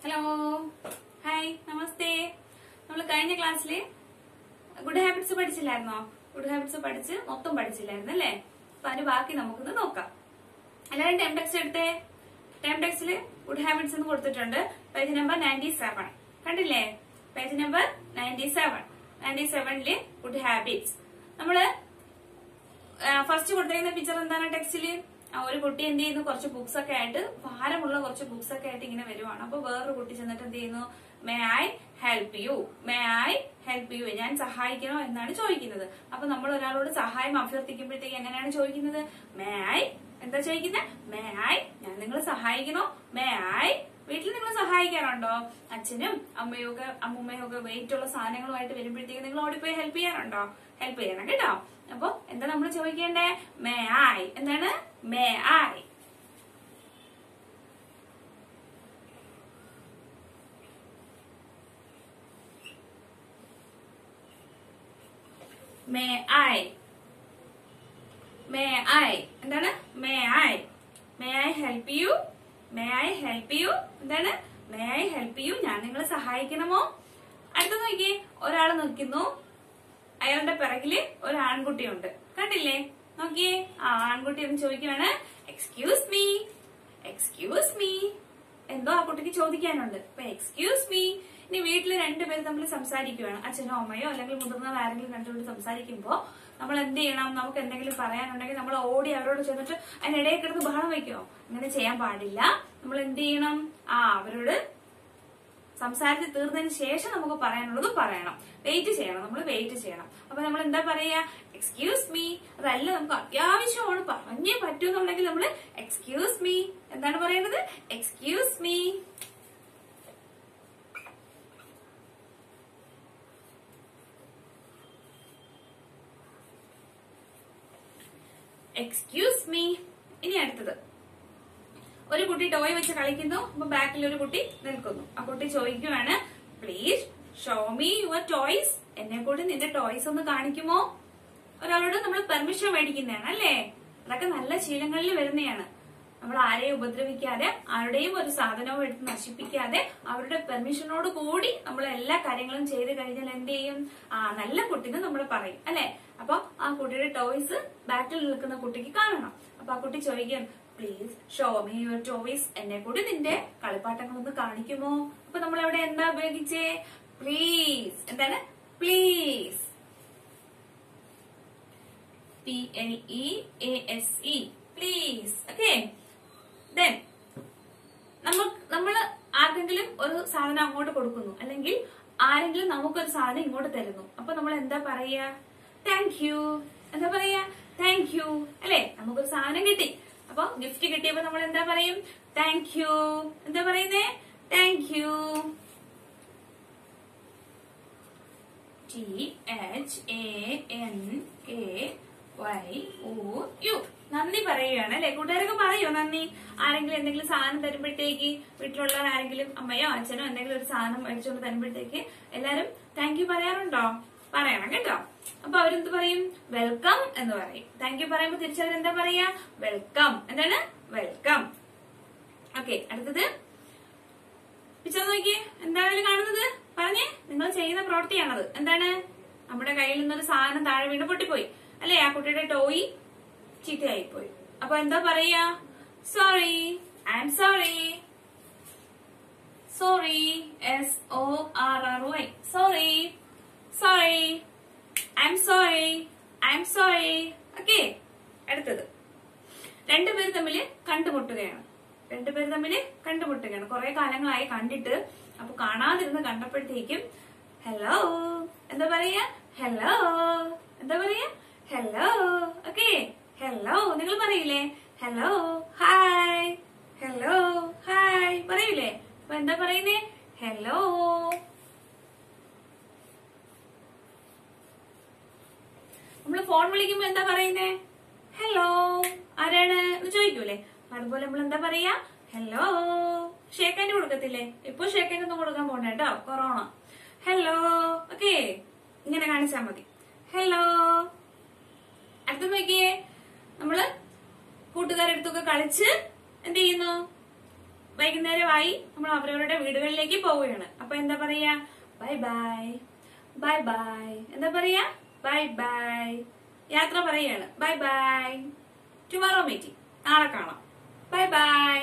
hello hi നമസ്തേ നമ്മൾ കഴിഞ്ഞ ക്ലാസ്സിൽ ഗുഡ് ഹാബിറ്റ്സ് പഠിച്ചില്ലായിരുന്നോ ഗുഡ് ഹാബിറ്റ്സ് പഠിച്ച് മൊത്തം പഠിച്ചില്ലായിരുന്നു അല്ലേ അപ്പൊ അതിന്റെ ബാക്കി നമുക്കൊന്ന് നോക്കാം എല്ലാവരും ടൈം ടെക്സ്റ്റ് എടുത്തേ ടൈം ടെക്സ്റ്റില് ഗുഡ് ഹാബിറ്റ്സ് എന്ന് കൊടുത്തിട്ടുണ്ട് പേജ് നമ്പർ നയൻറ്റി സെവൻ കണ്ടില്ലേ page number ninety seven ninety സെവനില് ഗുഡ് ഹാബിറ്റ്സ് നമ്മള് ഫസ്റ്റ് കൊടുത്തിരിക്കുന്ന പിക്ചർ എന്താണ് ടെക്സ്റ്റില് ഒരു കുട്ടി എന്ത് ചെയ്യുന്നു കുറച്ച് ബുക്സ് ഒക്കെ ആയിട്ട് ഭാരമുള്ള കുറച്ച് ബുക്സ് ഒക്കെ ആയിട്ട് ഇങ്ങനെ വരുവാണ് അപ്പൊ വേറൊരു കുട്ടി ചെന്നിട്ട് എന്ത് ചെയ്യുന്നു may I help you may I help you ഞാൻ സഹായിക്കണോ എന്നാണ് ചോദിക്കുന്നത് അപ്പൊ നമ്മൾ ഒരാളോട് സഹായം അഭ്യർത്ഥിക്കുമ്പോഴത്തേക്ക് എങ്ങനെയാണ് ചോദിക്കുന്നത് മേ ഐ എന്താ ചോദിക്കുന്നത് മേ ഐ ഞാൻ നിങ്ങളെ സഹായിക്കണോ മേ ഐ വീട്ടിൽ നിങ്ങൾ സഹായിക്കാറുണ്ടോ അച്ഛനും അമ്മയും ഒക്കെ അമ്മൂമ്മയും ഒക്കെ വെയിറ്റ് ഉള്ള സാധനങ്ങളുമായിട്ട് വരുമ്പോഴത്തേക്ക് നിങ്ങൾ ഓടിപ്പോയി ഹെൽപ്പ് ചെയ്യാറുണ്ടോ ഹെൽപ്പ് ചെയ്യണം കേട്ടോ അപ്പൊ എന്താ നമ്മൾ ചോദിക്കേണ്ടേ മേ ഐ എന്താണ് may I may I may I എന്താണ് may I may I help you may I help you എന്താണ് മേ ഐ ഹെൽപ്പ് യു ഞാൻ നിങ്ങളെ സഹായിക്കണമോ അടുത്ത നോക്കിയേ ഒരാൾ നിൽക്കുന്നു അയാളുടെ പിറകില് ഒരു ആൺകുട്ടിയുണ്ട് കണ്ടില്ലേ നോക്കിയേ ആ ആൺകുട്ടി ഒന്ന് ചോദിക്കുവാണ് എക്സ്ക്യൂസ് മീ എക്സ്ക്യൂസ് മീ എന്തോ ആ കുട്ടിക്ക് ചോദിക്കാനുണ്ട് അപ്പൊ എക്സ്ക്യൂസ് മീ ഇനി വീട്ടിൽ രണ്ടുപേരും തമ്മിൽ സംസാരിക്കുവാണ് അച്ഛനോ അമ്മയോ അല്ലെങ്കിൽ മുതിർന്ന ആരെങ്കിലും കണ്ടുകൊണ്ട് സംസാരിക്കുമ്പോ നമ്മൾ എന്ത് ചെയ്യണം നമുക്ക് എന്തെങ്കിലും പറയാനുണ്ടെങ്കിൽ നമ്മൾ ഓടി അവരോട് ചെന്നിട്ട് അതിനിടയിൽ കിടന്ന് ബഹളം വെക്കോ അങ്ങനെ ചെയ്യാൻ പാടില്ല നമ്മൾ എന്ത് ചെയ്യണം ആ അവരോട് സംസാരിച്ച് തീർന്നതിന് ശേഷം നമുക്ക് പറയാനുള്ളത് പറയണം വെയിറ്റ് ചെയ്യണം നമ്മൾ വെയിറ്റ് ചെയ്യണം അപ്പൊ നമ്മൾ എന്താ പറയാ എക്സ്ക്യൂസ് മീ അതല്ല നമുക്ക് അത്യാവശ്യമാണ് പറഞ്ഞേ പറ്റൂന്നുണ്ടെങ്കിൽ നമ്മൾ എക്സ്ക്യൂസ് മീ എന്താണ് പറയുന്നത് എക്സ്ക്യൂസ് മീ എക്സ്ക്യൂസ് മീ ഇനി അടുത്തത് ഒരു കുട്ടി ടോയ് വെച്ച് കളിക്കുന്നു അപ്പൊ ബാക്കിൽ ഒരു കുട്ടി നിൽക്കുന്നു ആ കുട്ടി ചോദിക്കുവാണ് please show me your toys എന്നെ കൂടി നിന്റെ ടോയ്സ് ഒന്ന് കാണിക്കുമോ ഒരാളോട് നമ്മൾ പെർമിഷൻ മേടിക്കുന്നതാണ് അല്ലേ അതൊക്കെ നല്ല ശീലങ്ങളിൽ വരുന്നതാണ് നമ്മൾ ആരെയും ഉപദ്രവിക്കാതെ ആരുടെയും ഒരു സാധനവും എടുത്ത് നശിപ്പിക്കാതെ അവരുടെ പെർമിഷനോട് കൂടി നമ്മൾ എല്ലാ കാര്യങ്ങളും ചെയ്ത് കഴിഞ്ഞാൽ എന്ത് ചെയ്യും ആ നല്ല കുട്ടിന്ന് നമ്മൾ പറയും അല്ലെ അപ്പൊ ആ കുട്ടിയുടെ ടോയ്സ് ബാക്കിൽ നിൽക്കുന്ന കുട്ടിക്ക് കാണണം അപ്പൊ ആ കുട്ടി ചോദിക്കും please show me your toys എന്നെ കൂടി നിന്റെ കളിപ്പാട്ടങ്ങളൊന്ന് കാണിക്കുമോ അപ്പൊ നമ്മൾ അവിടെ എന്താ ഉപയോഗിച്ചേ പ്ലീസ് എന്താണ് please P L E A S E please okay then നമ്മൾ നമ്മൾ ആർക്കെങ്കിലും ഒരു സാധനം അങ്ങോട്ട് കൊടുക്കുന്നു അല്ലെങ്കിൽ ആരെങ്കിലും നമുക്കൊരു സാധനം ഇങ്ങോട്ട് തരുന്നു അപ്പൊ നമ്മൾ എന്താ പറയാ താങ്ക് യു എന്താ പറയാ താങ്ക് യു അല്ലെ നമുക്കൊരു സാധനം കിട്ടി അപ്പൊ ഗിഫ്റ്റ് കിട്ടിയപ്പോ നമ്മൾ എന്താ പറയും താങ്ക് യു എന്താ പറയുന്നേ thank you T H A N K Y O U നന്ദി പറയുകയാണ് അല്ലെ കൂട്ടുകാരൊക്കെ പറയോ നന്ദി ആരെങ്കിലും എന്തെങ്കിലും സാധനം തരുമ്പോഴത്തേക്ക് വീട്ടിലുള്ള ആരെങ്കിലും അമ്മയോ അച്ഛനോ എന്തെങ്കിലും ഒരു സാധനം മേടിച്ചുകൊണ്ട് തരുമ്പോഴത്തേക്ക് എല്ലാരും താങ്ക് യു പറയാറുണ്ടോ പറയണം കേട്ടോ അപ്പൊ അവരെന്ത് പറയും വെൽക്കം എന്ന് പറയും താങ്ക് യു പറയുമ്പോൾ തിരിച്ചവർ എന്താ പറയാ വെൽക്കം എന്താണ് വെൽക്കം ഓക്കെ അടുത്തത് പിക്ചർ നോക്കിയേ എന്താണ് ഇതിൽ കാണുന്നത് പറഞ്ഞേ നിങ്ങൾ ചെയ്യുന്ന പ്രവൃത്തിയാണത് എന്താണ് നമ്മുടെ കയ്യിൽ നിന്നൊരു സാധനം താഴെ വീണ് പൊട്ടിപ്പോയി അല്ലെ ആ കുട്ടിയുടെ ടോയ് ചീത്തയായി പോയി അപ്പൊ എന്താ പറയാ sorry I am sorry sorry S O R R Y sorry sorry I am sorry I am sorry okay അടുത്തത് രണ്ടുപേർ തമ്മിൽ കണ്ടുമുട്ടുകയാണ് രണ്ടുപേർ തമ്മിൽ കണ്ടുമുട്ടുകയാണ് കുറെ കാലങ്ങളായി കണ്ടിട്ട് അപ്പൊ കാണാതിരുന്ന് കണ്ടപ്പോഴത്തേക്കും ഹലോ എന്താ പറയാ ഹലോ എന്താ പറയാ ഹലോ ഓക്കെ ഹലോ നിങ്ങൾ പറയില്ലേ ഹലോ ഹായ് ഹലോ ഹായ് പറയില്ലേ അപ്പൊ എന്താ പറയുന്നേ ഹലോ നമ്മൾ ഫോൺ വിളിക്കുമ്പോ എന്താ പറയുന്നേ ഹലോ ആരാണ് എന്ന് ചോദിക്കൂലേ അതുപോലെ നമ്മൾ എന്താ പറയാ ഹലോ ഷേക്കാൻഡ് കൊടുക്കത്തില്ലേ ഇപ്പൊ ഷേക്കാൻഡ് ഒന്നും കൊടുക്കാൻ പോണേ കേട്ടോ കൊറോണ ഹലോ ഓക്കെ ഇങ്ങനെ കാണിച്ചാ മതി ഹലോ അടുത്ത നോക്കിയേ നമ്മള് കൂട്ടുകാരെടുത്തൊക്കെ കളിച്ച് എന്ത് ചെയ്യുന്നു വൈകുന്നേരമായി നമ്മൾ അവരവരുടെ വീടുകളിലേക്ക് പോവുകയാണ് അപ്പൊ എന്താ പറയാ ബൈ ബൈ ബൈ ബൈ എന്താ പറയാ ബൈ ബൈ യാത്ര പറയാണ് ബൈ ബൈ ടുമാറോ മീറ്റിംഗ് നാളെ കാണാം bye bye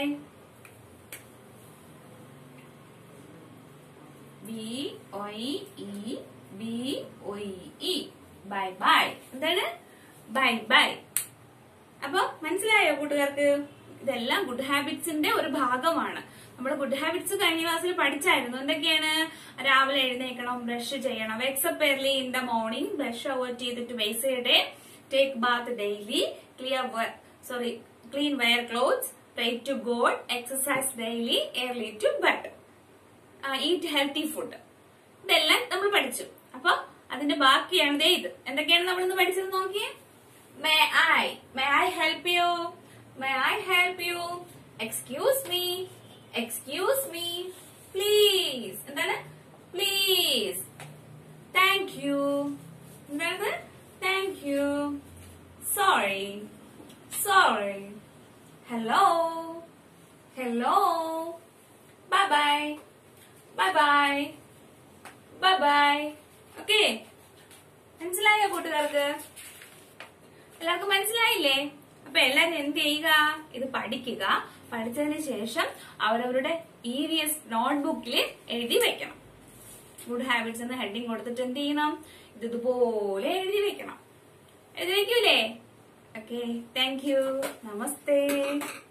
B Y E B Y E bye bye എന്താണ് ബൈ ബൈ അപ്പൊ മനസ്സിലായോ കൂട്ടുകാർക്ക് ഇതെല്ലാം ഗുഡ് ഹാബിറ്റ്സിന്റെ ഒരു ഭാഗമാണ് നമ്മൾ ഗുഡ് ഹാബിറ്റ്സ് കഴിഞ്ഞ ക്ലാസ്സിൽ പഠിച്ചായിരുന്നു എന്തൊക്കെയാണ് രാവിലെ എഴുന്നേക്കണം ബ്രഷ് ചെയ്യണം wake up early in the morning brush avoid ചെയ്തിട്ട് waste day take bath daily clear sorry clean wear clothes pray to God exercise daily early to bed eat healthy food ഇതെല്ലാം നമ്മൾ പഠിച്ചു അപ്പൊ അതിന്റെ ബാക്കിയാണ് ദേ ഇത് എന്തൊക്കെയാണ് നമ്മൾ ഇന്ന് പഠിച്ചത് നോക്കിയേ may I may I help you may I help you excuse me excuse me please എന്താണ് പ്ലീസ് താങ്ക് യു എന്താണ് thank you sorry sorry hello hello bye bye bye bye bye bye okay മനസ്സിലായോ കൂട്ടുകാർക്ക് എല്ലാവർക്കും മനസ്സിലായില്ലേ അപ്പൊ എല്ലാരും എന്ത് ചെയ്യുക ഇത് പഠിക്കുക പഠിച്ചതിന് ശേഷം അവരവരുടെ ഇ വി എസ് നോട്ട്ബുക്കിൽ എഴുതി വെക്കണം ഗുഡ് ഹാബിറ്റ്സ് എന്ന ഹെഡിങ് കൊടുത്തിട്ട് എന്ത് ചെയ്യണം ഇത് ഇതുപോലെ എഴുതി വെക്കണം എഴുതി വെക്കൂലേ ഓക്കെ താങ്ക് യു നമസ്തേ